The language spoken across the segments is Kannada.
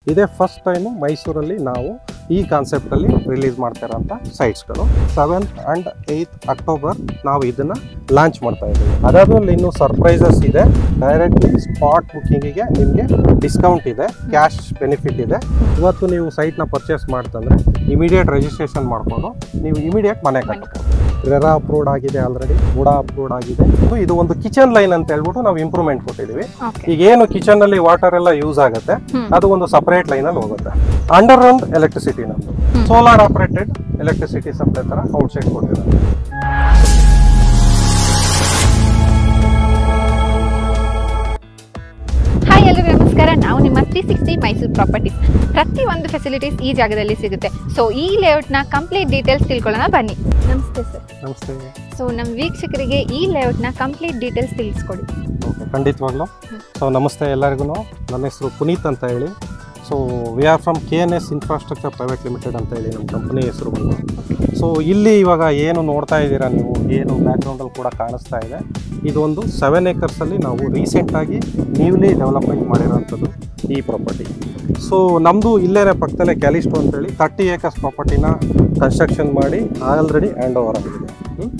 ಇದೇ ಫಸ್ಟ್ ಟೈಮು ಮೈಸೂರಲ್ಲಿ ನಾವು ಈ ಕಾನ್ಸೆಪ್ಟಲ್ಲಿ ರಿಲೀಸ್ ಮಾಡ್ತಿರೋಂಥ ಸೈಟ್ಸ್ಗಳು ಸೆವೆಂತ್ ಆ್ಯಂಡ್ ಏಯ್ತ್ ಅಕ್ಟೋಬರ್ ನಾವು ಇದನ್ನು ಲಾಂಚ್ ಮಾಡ್ತಾ ಇದ್ದೀವಿ ಅದಾದ್ಮೇಲೆ ಇನ್ನು ಸರ್ಪ್ರೈಸಸ್ ಇದೆ ಡೈರೆಕ್ಟ್ಲಿ ಸ್ಪಾಟ್ ಬುಕ್ಕಿಂಗಿಗೆ ನಿಮಗೆ ಡಿಸ್ಕೌಂಟ್ ಇದೆ ಕ್ಯಾಶ್ ಬೆನಿಫಿಟ್ ಇದೆ ಇವತ್ತು ನೀವು ಸೈಟ್ನ ಪರ್ಚೇಸ್ ಮಾಡ್ತಂದ್ರೆ ಇಮಿಡಿಯೇಟ್ ರಿಜಿಸ್ಟ್ರೇಷನ್ ಮಾಡಿಕೊಂಡು ನೀವು ಇಮಿಡಿಯೇಟ್ ಮನೆ ಕಟ್ಟಬಹುದು ರೆರಾ ಅಪ್ರೂವ್ಡ್ ಆಗಿದೆ ಆಲ್ರೆಡಿ ಬುಡಾ ಅಪ್ರೂವ್ಡ್ ಆಗಿದೆ ಇದು- ಇದು ಒಂದು ಕಿಚನ್ ಲೈನ್ ಅಂತ ಹೇಳ್ಬಿಟ್ಟು ನಾವು ಇಂಪ್ರೂವ್ಮೆಂಟ್ ಕೊಟ್ಟಿದ್ದೀವಿ ಓಕೆ ಈಗ ಏನು ಕಿಚನ್ ಅಲ್ಲಿ ವಾಟರ್ ಎಲ್ಲ ಯೂಸ್ ಆಗುತ್ತೆ ಹ್ಮ್. ಅದು ಒಂದು ಸಪರೇಟ್ ಲೈನ್ ಅಲ್ಲಿ ಹೋಗುತ್ತೆ ಅಂಡರ್ ಗ್ರೌಂಡ್ ಎಲೆಕ್ಟ್ರಿಸಿಟಿ ನಮ್ದು ಸೋಲಾರ್ ಆಪರೇಟೆಡ್ ಎಲೆಕ್ಟ್ರಿಸಿಟಿ ಸಪ್ಲೈ ತರ ಔಟ್ ಸೈಡ್ ಕೊಟ್ಟಿದ್ದಾರೆ ಹಾಯ್ ಎಲ್ಲರಿಗೂ ನಮಸ್ಕಾರ ನಾವು ನಿಮ್ಮ ತ್ರೀ ಸಿಕ್ಸ್ಟಿ ಮೈಸೂರು ಪ್ರಾಪರ್ಟೀಸ್ ಪ್ರತಿ ಒಂದು ಫೆಸಿಲಿಟೀಸ್ ಈ ಜಾಗದಲ್ಲಿ ಸಿಗುತ್ತೆ ಸೊ ಈ ಲೇಔಟ್ನ ಕಂಪ್ಲೀಟ್ ಡೀಟೇಲ್ಸ್ ತಿಳ್ಕೊಳ್ಳೋಣ ಬನ್ನಿ ನಮಸ್ತೆ ಸರ್ ನಮಸ್ತೆ ಸೊ ನಮ್ಮ ವೀಕ್ಷಕರಿಗೆ ಈ ಲೇಔಟ್ನ ಕಂಪ್ಲೀಟ್ ಡೀಟೇಲ್ಸ್ ತಿಳಿಸ್ಕೊಡಿ ಓಕೆ ಖಂಡಿತವಾಗ್ಲು ಹ್ಮ್. ಸೊ ನಮಸ್ತೆ ಎಲ್ಲರಿಗೂ ನನ್ನ ಹೆಸರು ಪುನೀತ್ ಅಂತ ಹೇಳಿ so we are from K N S infrastructure private limited ಅಂತ ಹೇಳಿ ನಮ್ಮ ಕಂಪನಿ ಹೆಸರು ಬಂದು ಸೊ ಇಲ್ಲಿ ಇವಾಗ ಏನು ನೋಡ್ತಾ ಇದ್ದೀರಾ ನೀವು ಏನು ಬ್ಯಾಕ್ಗ್ರೌಂಡಲ್ಲಿ ಕೂಡ ಕಾಣಿಸ್ತಾ ಇದೆ ಇದೊಂದು ಸೆವೆನ್ ಏಕರ್ಸಲ್ಲಿ ನಾವು ರೀಸೆಂಟಾಗಿ ನ್ಯೂಲಿ ಡೆವಲಪ್ಮೆಂಟ್ ಮಾಡಿರೋಂಥದ್ದು ಈ ಪ್ರಾಪರ್ಟಿ ಸೊ ನಮ್ಮದು ಇಲ್ಲೇನೆ ಪಕ್ಕದಲ್ಲೇ ಕ್ಯಾಲಿಸ್ಟೋ ಅಂತೇಳಿ ತರ್ಟಿ ಏಕರ್ಸ್ ಪ್ರಾಪರ್ಟಿನ ಕನ್ಸ್ಟ್ರಕ್ಷನ್ ಮಾಡಿ ಆಲ್ರೆಡಿ ಹ್ಯಾಂಡ್ ಓವರ್ ಆಗಿದೆ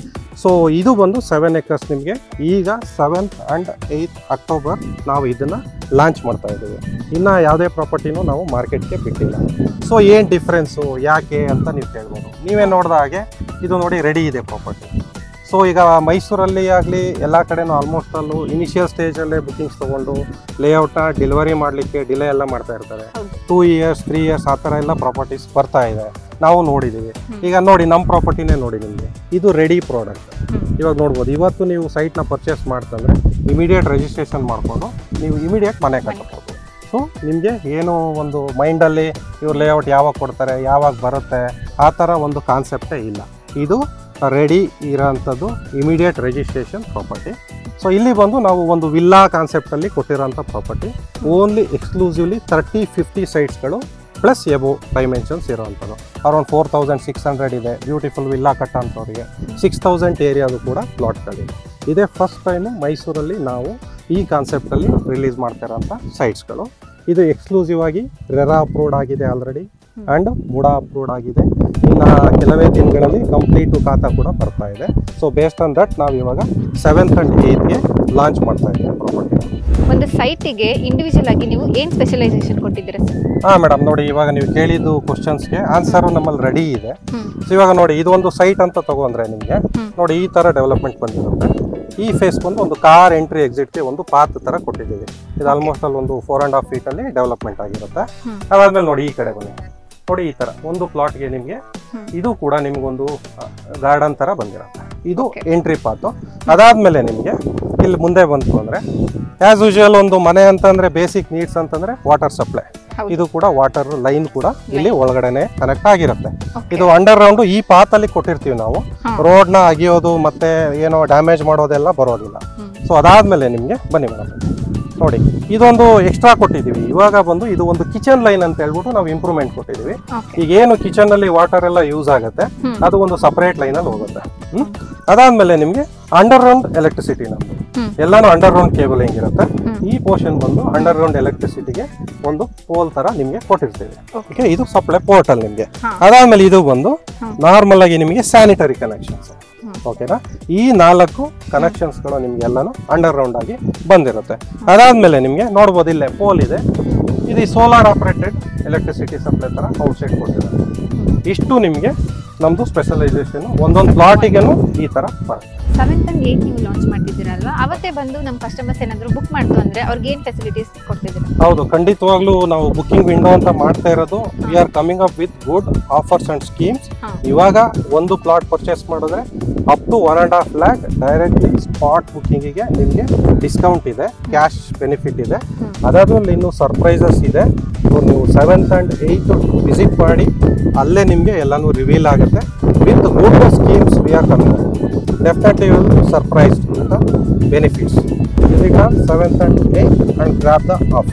ಸೊ ಇದು ಬಂದು ಸೆವೆನ್ ಏಕರ್ಸ್ ನಿಮಗೆ ಈಗ ಸೆವೆಂತ್ ಆ್ಯಂಡ್ ಏಯ್ತ್ ಅಕ್ಟೋಬರ್ ನಾವು ಇದನ್ನು ಲಾಂಚ್ ಮಾಡ್ತಾ ಇದ್ದೀವಿ ಇನ್ನು ಯಾವುದೇ ಪ್ರಾಪರ್ಟಿನೂ ನಾವು ಮಾರ್ಕೆಟ್ಗೆ ಬಿಟ್ಟಿಲ್ಲ ಸೊ ಏನು ಡಿಫ್ರೆನ್ಸು ಯಾಕೆ ಅಂತ ನೀವು ಕೇಳ್ಬೋದು ನೀವೇ ನೋಡಿದ ಹಾಗೆ ಇದು ನೋಡಿ ರೆಡಿ ಇದೆ ಪ್ರಾಪರ್ಟಿ ಸೊ ಈಗ ಮೈಸೂರಲ್ಲಿ ಆಗಲಿ ಎಲ್ಲ ಕಡೆನೂ ಆಲ್ಮೋಸ್ಟ್ ಅಲ್ಲೂ ಇನಿಷಿಯಲ್ ಸ್ಟೇಜಲ್ಲೇ ಬುಕಿಂಗ್ಸ್ ತೊಗೊಂಡು ಲೇಔಟ್ನ ಡೆಲಿವರಿ ಮಾಡಲಿಕ್ಕೆ ಡಿಲೇ ಎಲ್ಲ ಮಾಡ್ತಾ ಇರ್ತಾರೆ ಹೌದು. ಟೂ ಇಯರ್ಸ್ ತ್ರೀ ಇಯರ್ಸ್ ಆ ಥರ ಎಲ್ಲ ಪ್ರಾಪರ್ಟೀಸ್ ಬರ್ತಾ ಇದೆ ನಾವು ನೋಡಿದ್ದೀವಿ ಹ್ಮ್. ಈಗ ನೋಡಿ ನಮ್ಮ ಪ್ರಾಪರ್ಟಿನೇ ನೋಡಿ ನಿಮಗೆ ಇದು ರೆಡಿ ಪ್ರಾಡಕ್ಟ್ ಹ್ಮ್. ಇವಾಗ ನೋಡ್ಬೋದು ಇವತ್ತು ನೀವು ಸೈಟ್ನ ಪರ್ಚೇಸ್ ಮಾಡ್ತಂದ್ರೆ ಇಮಿಡಿಯೇಟ್ ರಿಜಿಸ್ಟ್ರೇಷನ್ ಮಾಡಿಕೊಂಡು ನೀವು ಇಮಿಡಿಯೇಟ್ ಮನೆ ಕಟ್ಟಬಹುದು ಸೊ ನಿಮಗೆ ಏನು ಒಂದು ಮೈಂಡಲ್ಲಿ ಇವ್ರು ಲೇಔಟ್ ಯಾವಾಗ ಕೊಡ್ತಾರೆ ಯಾವಾಗ ಬರುತ್ತೆ ಆ ಥರ ಒಂದು ಕಾನ್ಸೆಪ್ಟೇ ಇಲ್ಲ ಇದು ರೆಡಿ ಇರೋಂಥದ್ದು ಇಮಿಡಿಯೇಟ್ ರಿಜಿಸ್ಟ್ರೇಷನ್ ಪ್ರಾಪರ್ಟಿ ಸೊ ಇಲ್ಲಿ ಬಂದು ನಾವು ಒಂದು ವಿಲ್ಲಾ ಕಾನ್ಸೆಪ್ಟಲ್ಲಿ ಕೊಟ್ಟಿರೋಂಥ property only exclusively thirty fifty ಸೈಟ್ಸ್ಗಳು ಪ್ಲಸ್ ಎಬೋ ಡೈಮೆನ್ಷನ್ಸ್ ಇರೋವಂಥದ್ದು around four thousand six hundred ಇದೆ ಬ್ಯೂಟಿಫುಲ್ ವಿಲ್ಲಾ ಕಟ್ಟೋಂಥವ್ರಿಗೆ ಸಿಕ್ಸ್ ತೌಸಂಡ್ ಏರಿಯಾದು ಕೂಡ ಪ್ಲಾಟ್ಗಳಿದೆ ಇದೇ ಫಸ್ಟ್ ಟೈಮು ಮೈಸೂರಲ್ಲಿ ನಾವು ಈ ಕಾನ್ಸೆಪ್ಟಲ್ಲಿ ರಿಲೀಸ್ ಮಾಡ್ತಿರೋಂಥ ಸೈಟ್ಸ್ಗಳು ಇದು ಎಕ್ಸ್ಕ್ಲೂಸಿವ್ ಆಗಿ ರೆರಾ ಅಪ್ರೂವ್ಡ್ ಆಗಿದೆ ಆಲ್ರೆಡಿ ಆ್ಯಂಡ್ ಬುಡಾ ಅಪ್ರೂವ್ಡ್ ಆಗಿದೆ ಇನ್ನು ಕೆಲವೇ ದಿನಗಳಲ್ಲಿ ಕಂಪ್ಲೀಟು ಖಾತಾ ಕೂಡ ಬರ್ತಾ ಇದೆ ಸೊ ಬೇಸ್ಡ್ ಆನ್ ದಟ್ ನಾವು ಇವಾಗ ಸೆವೆಂತ್ ಆ್ಯಂಡ್ ಏಯ್ತ್ಗೆ ಲಾಂಚ್ ಮಾಡ್ತಾ ಇದ್ದೀವಿ ಪ್ರಾಪರ್ಟಿ ಒಂದು ಸೈಟಿಗೆ ಇಂಡಿವಿಜುವಲ್ ಆಗಿ ನೀವು ಏನು ಸ್ಪೆಷಲೈಸೇಷನ್ ಕೊಟ್ಟಿದ್ದೀರಾ ಸರ್ ಹಾಂ ಮೇಡಮ್ ನೋಡಿ ಇವಾಗ ನೀವು ಕೇಳಿದ್ದು ಕ್ವಶನ್ಸ್ಗೆ ಆನ್ಸರು ನಮ್ಮಲ್ಲಿ ರೆಡಿ ಇದೆ ಹ್ಮ್ ಸೊ ಇವಾಗ ನೋಡಿ ಇದು ಒಂದು ಸೈಟ್ ಅಂತ ತಗೊಂಡ್ರೆ ನಿಮಗೆ ಹ್ಮ್. ನೋಡಿ ಈ ಥರ ಡೆವಲಪ್ಮೆಂಟ್ ಬಂದಿರುತ್ತೆ ಈ ಫೇಸ್ ಬಂದು ಒಂದು ಕಾರ್ ಎಂಟ್ರಿ ಎಕ್ಸಿಟ್ಗೆ ಒಂದು ಪಾತ್ ಥರ ಕೊಟ್ಟಿದ್ದೀವಿ ಇದು ಆಲ್ಮೋಸ್ಟ್ ಅಲ್ಲಿ ಒಂದು ಫೋರ್ ಆ್ಯಂಡ್ ಹಾಫ್ ಫೀಟಲ್ಲಿ ಡೆವಲಪ್ಮೆಂಟ್ ಆಗಿರುತ್ತೆ ಹ್ಮ್. ಅದಾದ್ಮೇಲೆ ನೋಡಿ ಈ ಕಡೆ ಬನ್ನಿ ನೋಡಿ ಈ ಥರ ಒಂದು ಪ್ಲಾಟ್ಗೆ ನಿಮಗೆ ಹ್ಮ್. ಇದು ಕೂಡ ನಿಮಗೊಂದು ಗಾರ್ಡನ್ ಥರ ಬಂದಿರುತ್ತೆ ಇದು Okay. ಎಂಟ್ರಿ ಪಾತು ಅದಾದ್ಮೇಲೆ ನಿಮಗೆ ಇಲ್ಲಿ ಮುಂದೆ ಬಂತು ಅಂದರೆ ಆ್ಯಸ್ ಯೂಶುವಲ್ ಒಂದು ಮನೆ ಅಂತಂದ್ರೆ ಬೇಸಿಕ್ ನೀಡ್ಸ್ ಅಂತಂದ್ರೆ ವಾಟರ್ ಸಪ್ಲೈ ಹೌದು. ಇದು ಕೂಡ ವಾಟರ್ ಲೈನ್ ಕೂಡ ಇಲ್ಲಿ ಒಳಗಡೆನೆ ಕನೆಕ್ಟ್ ಆಗಿರುತ್ತೆ Okay. ಇದು ಅಂಡರ್ ಗ್ರೌಂಡ್ ಈ ಪಾತಲ್ಲಿ ಕೊಟ್ಟಿರ್ತೀವಿ ನಾವು ಹಾ. ರೋಡ್ನ ಅಗಿಯೋದು ಮತ್ತೆ ಏನೋ ಡ್ಯಾಮೇಜ್ ಮಾಡೋದೆಲ್ಲ ಬರೋದಿಲ್ಲ ಹ್ಮ್. ಸೊ ಅದಾದ್ಮೇಲೆ ನಿಮಗೆ ಬನ್ನಿ ಮೇಡಮ್ ನೋಡಿ ಇದೊಂದು ಎಕ್ಸ್ಟ್ರಾ ಕೊಟ್ಟಿದ್ದೀವಿ ಇವಾಗ ಬಂದು ಇದು ಒಂದು ಕಿಚನ್ ಲೈನ್ ಅಂತ ಹೇಳ್ಬಿಟ್ಟು ನಾವು ಇಂಪ್ರೂವ್ಮೆಂಟ್ ಕೊಟ್ಟಿದ್ದೀವಿ ಓಕೆ ಈಗ ಏನು ಕಿಚನ್ ಅಲ್ಲಿ ವಾಟರ್ ಎಲ್ಲ ಯೂಸ್ ಆಗುತ್ತೆ ಹ್ಮ್. ಅದು ಒಂದು ಸಪರೇಟ್ ಲೈನ್ ಅಲ್ಲಿ ಹೋಗುತ್ತೆ ಹ್ಮ್? ಅದಾದ್ಮೇಲೆ ನಿಮಗೆ ಅಂಡರ್ ಗ್ರೌಂಡ್ ಎಲೆಕ್ಟ್ರಿಸಿಟಿ ನಮ್ದು ಹ್ಮ್. ಎಲ್ಲಾನು ಅಂಡರ್ ಗ್ರೌಂಡ್ ಕೇಬಲ್ ಹೆಂಗಿರುತ್ತೆ ಹ್ಮ್. ಈ ಪೋರ್ಷನ್ ಬಂದು ಅಂಡರ್ ಗ್ರೌಂಡ್ ಎಲೆಕ್ಟ್ರಿಸಿಟಿಗೆ ಒಂದು ಪೋಲ್ ತರ ನಿಮಗೆ ಕೊಟ್ಟಿರ್ತೀವಿ Okay. ಓಕೆ ಇದು ಸಪ್ಲೈ ಪೋರ್ಟಲ್ ನಿಮಗೆ ಹಾ. ಅದಾದ್ಮೇಲೆ ಇದು ಬಂದು ಹ್ಮ್. ನಾರ್ಮಲ್ ಆಗಿ ನಿಮಗೆ ಸ್ಯಾನಿಟರಿ ಕನೆಕ್ಷನ್ಸ್ ಹ್ಮ್. ಓಕೆನಾ ಈ ನಾಲ್ಕು ಕನೆಕ್ಷನ್ಸ್ಗಳು ನಿಮ್ಗೆ ಎಲ್ಲಾನು ಅಂಡರ್ ಗ್ರೌಂಡ್ ಆಗಿ ಬಂದಿರುತ್ತೆ ಅದಾದ್ಮೇಲೆ ನಿಮಗೆ ನೋಡ್ಬೋದು ಇಲ್ಲೇ ಪೋಲ್ ಇದೆ ಇದು ಸೋಲಾರ್ ಆಪರೇಟೆಡ್ ಎಲೆಕ್ಟ್ರಿಸಿಟಿ ಸಪ್ಲೈ ತರ ಔಟ್ ಸೈಡ್ ಕೊಟ್ಟಿದ್ದಾರೆ ಇಷ್ಟು ನಿಮಗೆ ನಮ್ದು ಸ್ಪೆಷಲೈಸೇಷನ್ ಒಂದೊಂದು ಪ್ಲಾಟಿಗೆನು ಈ ತರ ಬರುತ್ತೆ ಸೆವೆಂತ್ ಅಂಡ್ ಏಯ್ಟ್ ನೀವು ಲಾಂಚ್ ಮಾಡ್ತಿದ್ದೀರಲ್ವಾ ಅವತ್ತೇ ಬಂದು ನಮ್ಮ ಕಸ್ಟಮರ್ಸ್ ಏನಾದರೂ ಬುಕ್ ಮಾಡ್ತು ಅಂದ್ರೆ ಅವ್ರಿಗೆ ಏನು ಫೆಸಿಲಿಟೀಸ್ ಕೊಡ್ತಿದ್ದೀರಾ ಹೌದು ಖಂಡಿತವಾಗ್ಲೂ ನಾವು ಬುಕಿಂಗ್ ವಿಂಡೋ ಅಂತ ಮಾಡ್ತಾ ಇರೋದು we are coming up with good offers and schemes ಹಾ. ಇವಾಗ ಒಂದು ಪ್ಲಾಟ್ ಪರ್ಚೇಸ್ ಮಾಡಿದ್ರೆ up to one and half lakh directly spot ಬುಕ್ಕಿಂಗಿಗೆ ನಿಮಗೆ ಡಿಸ್ಕೌಂಟ್ ಇದೆ ಕ್ಯಾಶ್ ಬೆನಿಫಿಟ್ ಇದೆ ಹ್ಮ್. ಅದಾದ್ಮೇಲೆ ಇನ್ನು ಸರ್ಪ್ರೈಸಸ್ ಇದೆ ಸೊ ನೀವು ಸೆವೆಂತ್ ಆ್ಯಂಡ್ ಏಯ್ತ್ ವಿಸಿಟ್ ಮಾಡಿ ಅಲ್ಲೇ ನಿಮಗೆ ಎಲ್ಲನೂ ರಿವೀಲ್ ಆಗುತ್ತೆ with good schemes we are coming definitely will surprise the benefits visit on seventh and eighth and grab the offer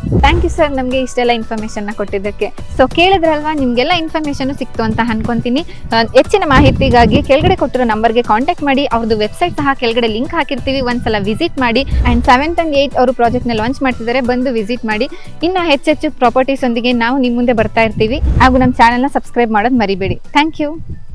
thank you sir ನಮಗೆ ಇಷ್ಟೆಲ್ಲ ಇನ್ಫಾರ್ಮೇಷನ್ನ ಕೊಟ್ಟಿದ್ದಕ್ಕೆ ಸೊ ಕೇಳಿದ್ರಲ್ವಾ ನಿಮಗೆಲ್ಲ ಇನ್ಫಾರ್ಮೇಷನ್ ಸಿಕ್ತು ಅಂತ ಅನ್ಕೊಂತೀನಿ ಆ, ಹೆಚ್ಚಿನ ಮಾಹಿತಿಗಾಗಿ ಕೆಳಗಡೆ ಕೊಟ್ಟಿರೋ ನಂಬರ್ಗೆ ಕಾಂಟ್ಯಾಕ್ಟ್ ಮಾಡಿ ಅವ್ರದ್ದು ವೆಬ್ಸೈಟ್ ಸಹ ಕೆಳಗಡೆ ಲಿಂಕ್ ಹಾಕಿರ್ತೀವಿ ಒಂದ್ಸಲ ವಿಸಿಟ್ ಮಾಡಿ ಆ್ಯಂಡ್ ಸೆವೆಂತ್ ಆ್ಯಂಡ್ ಏಯ್ಟ್ ಅವರು ಪ್ರಾಜೆಕ್ಟ್ನ ಲಾಂಚ್ ಮಾಡ್ತಿದ್ದಾರೆ ಬಂದು ವಿಸಿಟ್ ಮಾಡಿ ಇನ್ನು ಹೆಚ್ಚೆಚ್ಚು ಪ್ರಾಪರ್ಟೀಸ್ ಒಂದಿಗೆ ನಾವು ನಿಮ್ಮ ಮುಂದೆ ಬರ್ತಾ ಇರ್ತೀವಿ ಹಾಗೂ ನಮ್ಮ ಚಾನಲ್ನ ಸಬ್ಸ್ಕ್ರೈಬ್ ಮಾಡೋದು ಮರಿಬೇಡಿ ಥ್ಯಾಂಕ್ ಯು